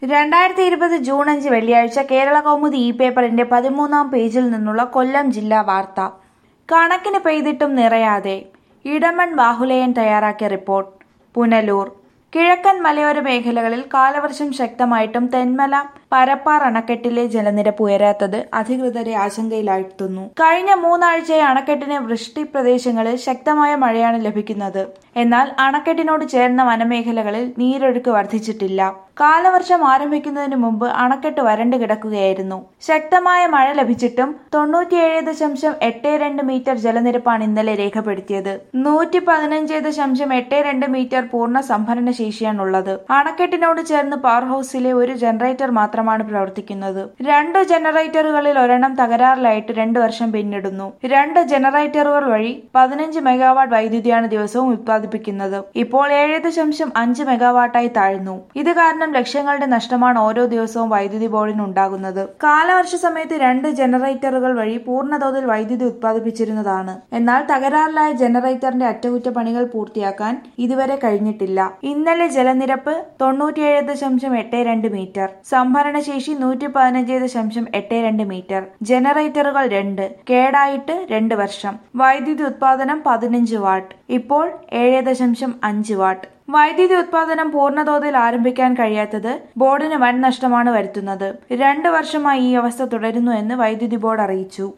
രണ്ടായിരത്തി ഇരുപത് ജൂൺ അഞ്ച് വെള്ളിയാഴ്ച കേരള കൗമുദി ഇ പേപ്പറിന്റെ പതിമൂന്നാം പേജിൽ നിന്നുള്ള കൊല്ലം ജില്ലാ വാർത്ത കണക്കിന് പെയ്തിട്ടും നിറയാതെ ഇടമൺ ബാഹുലയൻ തയ്യാറാക്കിയ റിപ്പോർട്ട് പുനലൂർ കിഴക്കൻ മലയോര മേഖലകളിൽ കാലവർഷം ശക്തമായിട്ടും തെന്മല പരപ്പാർ അണക്കെട്ടിലെ ജലനിരപ്പ് ഉയരാത്തത് അധികൃതരെ ആശങ്കയിലാഴ്ത്തുന്നു കഴിഞ്ഞ മൂന്നാഴ്ചയായി അണക്കെട്ടിന് വൃഷ്ടി പ്രദേശങ്ങളിൽ ശക്തമായ മഴയാണ് ലഭിക്കുന്നത് എന്നാൽ അണക്കെട്ടിനോട് ചേർന്ന വനമേഖലകളിൽ നീരൊഴുക്ക് വർദ്ധിച്ചിട്ടില്ല കാലവർഷം ആരംഭിക്കുന്നതിന് മുമ്പ് അണക്കെട്ട് വരണ്ടു കിടക്കുകയായിരുന്നു ശക്തമായ മഴ ലഭിച്ചിട്ടും തൊണ്ണൂറ്റിയേഴ് ദശാംശം എട്ട് രണ്ട് മീറ്റർ ജലനിരപ്പാണ് ഇന്നലെ രേഖപ്പെടുത്തിയത് നൂറ്റി പതിനഞ്ച് ദശാംശം എട്ട് രണ്ട് മീറ്റർ പൂർണ്ണ സംഭരണ ശേഷിയാണുള്ളത് അണക്കെട്ടിനോട് ചേർന്ന് പവർ ഹൌസിലെ ഒരു ജനറേറ്റർ മാത്രമാണ് പ്രവർത്തിക്കുന്നത് രണ്ട് ജനറേറ്ററുകളിൽ ഒരെണ്ണം തകരാറിലായിട്ട് രണ്ടു വർഷം പിന്നിടുന്നു രണ്ട് ജനറേറ്ററുകൾ വഴി പതിനഞ്ച് മെഗാവാട്ട് വൈദ്യുതിയാണ് ദിവസവും ഉത്പാദിപ്പിക്കുന്നത് ഇപ്പോൾ ഏഴ് ദശാംശം അഞ്ച് മെഗാവാട്ടായി താഴ്ന്നു ഇത് കാരണം ലക്ഷങ്ങളുടെ നഷ്ടമാണ് ഓരോ ദിവസവും വൈദ്യുതി ബോർഡിന് ഉണ്ടാകുന്നത് കാലവർഷ സമയത്ത് രണ്ട് ജനറേറ്ററുകൾ വഴി പൂർണ്ണതോതിൽ വൈദ്യുതി ഉത്പാദിപ്പിച്ചിരുന്നതാണ് എന്നാൽ തകരാറിലായ ജനറേറ്ററിന്റെ അറ്റകുറ്റപ്പണികൾ പൂർത്തിയാക്കാൻ ഇതുവരെ കഴിഞ്ഞിട്ടില്ല ഇന്നലെ ജലനിരപ്പ് തൊണ്ണൂറ്റിയേഴ് ദശാംശം എട്ട് രണ്ട് മീറ്റർ സംഭരണശേഷി നൂറ്റി പതിനഞ്ച് ദശാംശം എട്ട് രണ്ട് മീറ്റർ ജനറേറ്ററുകൾ രണ്ട് കേടായിട്ട് രണ്ട് വർഷം വൈദ്യുതി ഉത്പാദനം പതിനഞ്ച് വാട്ട് ഇപ്പോൾ ഏഴ് ദശാംശം അഞ്ച് വാട്ട് വൈദ്യുതി ഉത്പാദനം പൂർണ്ണതോതിൽ ആരംഭിക്കാൻ കഴിയാത്തത് ബോർഡിന് വൻ നഷ്ടമാണ് വരുത്തുന്നത് രണ്ട് വർഷമായി ഈ അവസ്ഥ തുടരുന്നു എന്ന് വൈദ്യുതി ബോർഡ് അറിയിച്ചു